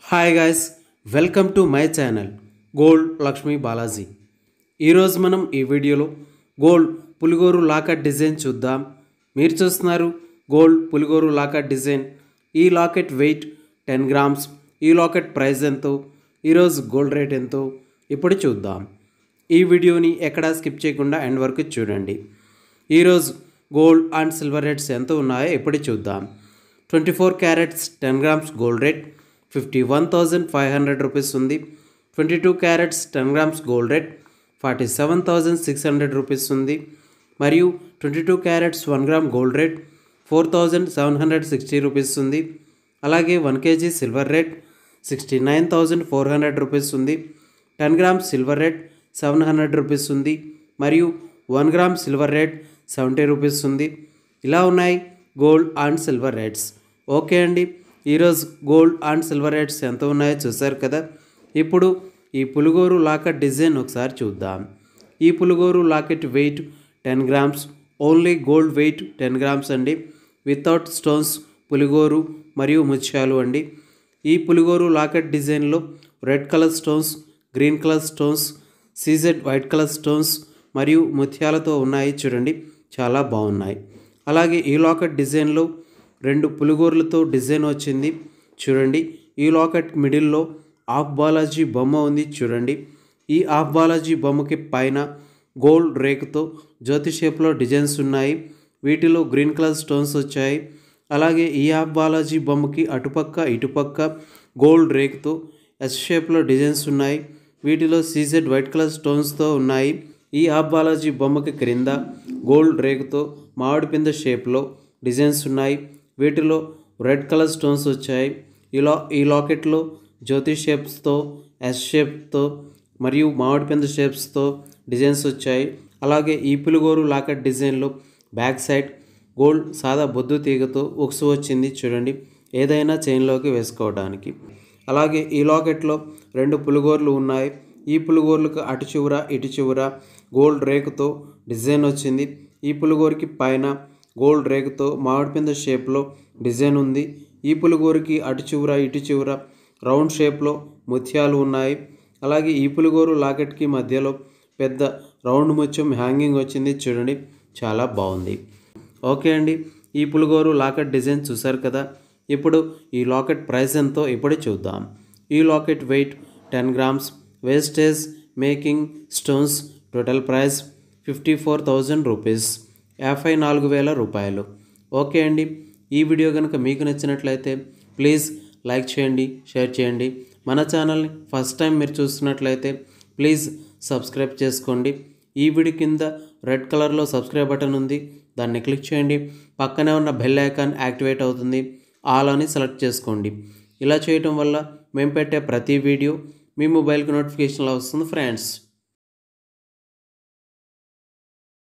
hi guys welcome to my channel gold Lakshmi Balaji ఈరోజు మనం ఈ వీడియోలో గోల్డ్ పులిగోరు లాకెట్ డిజైన్ చూద్దాం మీరు చూస్తున్నారు గోల్డ్ పులిగోరు లాకెట్ డిజైన్ ఈ లాకెట్ వెయిట్ టెన్ గ్రామ్స్ ఈ లాకెట్ ప్రైస్ ఎంతో ఈరోజు గోల్డ్ రేట్ ఎంతో ఇప్పుడు చూద్దాం ఈ వీడియోని ఎక్కడా స్కిప్ చేయకుండా ఎండ్ వరకు చూడండి ఈరోజు గోల్డ్ అండ్ సిల్వర్ రేట్స్ ఎంత ఉన్నాయో ఇప్పుడు చూద్దాం twenty four carats ten grams gold rate fifty one thousand five hundred rupees ఉంది twenty two carats ten grams gold rate forty seven thousand six hundred rupees ఉంది మరియు twenty two carats one gram gold rate four thousand seven hundred sixty rupees ఉంది అలాగే one KG silver rate sixty nine thousand four hundred rupees ఉంది ten grams silver rate seven hundred rupees ఉంది మరియు one gram silver rate seventy rupees ఉంది ఇలా ఉన్నాయి gold and silver rates okay అండి ఈరోజు గోల్డ్ అండ్ సిల్వర్ రేట్స్ ఎంత ఉన్నాయో చూసారు కదా ఇప్పుడు ఈ పులిగోరు లాకెట్ డిజైన్ ఒకసారి చూద్దాం ఈ పులిగోరు locket weight ten grams only gold weight ten grams అండి వితౌట్ స్టోన్స్ పులిగోరు మరియు ముత్యాలు అండి ఈ పులిగోరు లాకెట్ డిజైన్లో red colour stones green colour stones CZ white colour stones మరియు ముత్యాలతో ఉన్నాయి చూడండి చాలా బాగున్నాయి అలాగే ఈ లాకెట్ డిజైన్లో రెండు పులిగోర్లతో డిజైన్ వచ్చింది చూడండి ఈ లాకెట్ మిడిల్లో ఆఫ్ బాలాజీ బొమ్మ ఉంది చూడండి ఈ ఆఫ్ బాలాజీ బొమ్మకి పైన గోల్డ్ రేకుతో జ్యోతి షేప్లో డిజైన్స్ ఉన్నాయి వీటిలో గ్రీన్ కలర్ స్టోన్స్ వచ్చాయి అలాగే ఈ ఆఫ్ బాలాజీ బొమ్మకి అటుపక్క ఇటుపక్క గోల్డ్ రేకుతో ఎస్ షేప్లో డిజైన్స్ ఉన్నాయి వీటిలో సీజెడ్ వైట్ కలర్ స్టోన్స్తో ఉన్నాయి ఈ ఆఫ్ బాలాజీ బొమ్మకి క్రింద గోల్డ్ రేకుతో మామిడి పింద షేప్లో డిజైన్స్ ఉన్నాయి వీటిలో రెడ్ కలర్ స్టోన్స్ వచ్చాయి ఇలా ఈ లాకెట్లో జ్యోతి షేప్స్తో ఎస్ షేప్తో మరియు మామిడి పింద షేప్స్తో డిజైన్స్ వచ్చాయి అలాగే ఈ పులిగోరు లాకెట్ డిజైన్లో బ్యాక్ సైడ్ గోల్డ్ సాదా బొద్దు తీగతో ఉక్సు వచ్చింది చూడండి ఏదైనా చైన్లోకి వేసుకోవడానికి అలాగే ఈ లాకెట్లో రెండు పులిగోర్లు ఉన్నాయి ఈ పులిగోర్లకు అటు చివర ఇటు చివర గోల్డ్ రేకుతో డిజైన్ వచ్చింది ఈ పులిగోరికి పైన గోల్డ్ రేకుతో మామిడిపింద షేప్లో డిజైన్ ఉంది ఈ పులిగోరికి అటు చివర ఇటు చివర రౌండ్ షేప్లో ముత్యాలు ఉన్నాయి అలాగే ఈ పులిగోరు లాకెట్కి మధ్యలో పెద్ద రౌండ్ ముత్యం హ్యాంగింగ్ వచ్చింది చూడండి చాలా బాగుంది ఓకే అండి ఈ పులిగోరు లాకెట్ డిజైన్ చూసారు కదా ఇప్పుడు ఈ లాకెట్ ప్రైస్ ఎంతో ఇప్పుడు చూద్దాం ఈ locket weight ten grams wastage making stones total price fifty four thousand rupees యాభై నాలుగు వేల రూపాయలు ఓకే అండి ఈ వీడియో కనుక మీకు నచ్చినట్లయితే ప్లీజ్ లైక్ చేయండి షేర్ చేయండి మన ఛానల్ని ఫస్ట్ టైం మీరు చూస్తున్నట్లయితే ప్లీజ్ సబ్స్క్రైబ్ చేసుకోండి ఈ వీడియో కింద రెడ్ కలర్లో సబ్స్క్రైబ్ బటన్ ఉంది దాన్ని క్లిక్ చేయండి పక్కనే ఉన్న బెల్ ఐకాన్ యాక్టివేట్ అవుతుంది ఆల్ అని సెలెక్ట్ చేసుకోండి ఇలా చేయటం వల్ల మేము పెట్టే ప్రతి వీడియో మీ మొబైల్కి నోటిఫికేషన్లో వస్తుంది ఫ్రెండ్స్